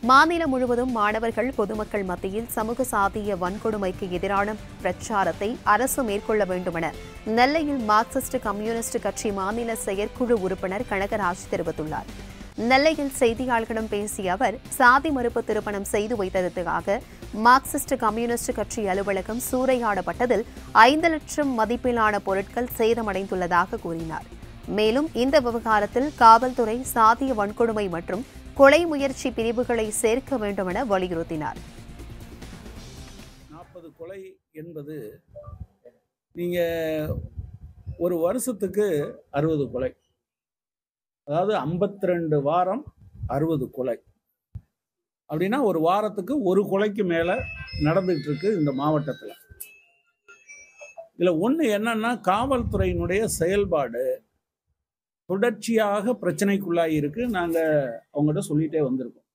மாநிலம் முழுவதும் மாணவர்கள் பொதுமக்கள் மத்தியில் சமூக சாதிய வன்கொடுமைக்கு எதிரான பிரச்சாரத்தை அரசு மேற்கொள்ள வேண்டுமென நெல்லையில் மார்க்சிஸ்ட் கம்யூனிஸ்ட் கட்சி மாநில செயற்குழு உறுப்பினர் கனகராஜ் தெரிவித்துள்ளார் நெல்லையில் செய்தியாளர்களிடம் பேசிய அவர் சாதி மறுப்பு திருமணம் செய்து வைத்ததற்காக மார்க்சிஸ்ட் கம்யூனிஸ்ட் கட்சி அலுவலகம் சூறையாடப்பட்டதில் ஐந்து லட்சம் மதிப்பிலான பொருட்கள் சேதமடைந்துள்ளதாக கூறினார் மேலும் இந்த விவகாரத்தில் காவல்துறை சாதிய வன்கொடுமை மற்றும் கொலை முயற்சி பிரிவுகளை சேர்க்க வேண்டும் என வலியுறுத்தினார் நாற்பது கொலை என்பது நீங்க ஒரு வருஷத்துக்கு அறுபது கொலை அதாவது 52 வாரம் அறுபது கொலை அப்படின்னா ஒரு வாரத்துக்கு ஒரு கொலைக்கு மேலே நடந்துகிட்டு இருக்கு இந்த மாவட்டத்தில் இதில் ஒன்று என்னன்னா காவல்துறையினுடைய செயல்பாடு தொடர்ச்சியாக பிரச்சனைக்குள்ளாகி இருக்கு நாங்கள் அவங்ககிட்ட சொல்லிட்டே வந்திருக்கோம்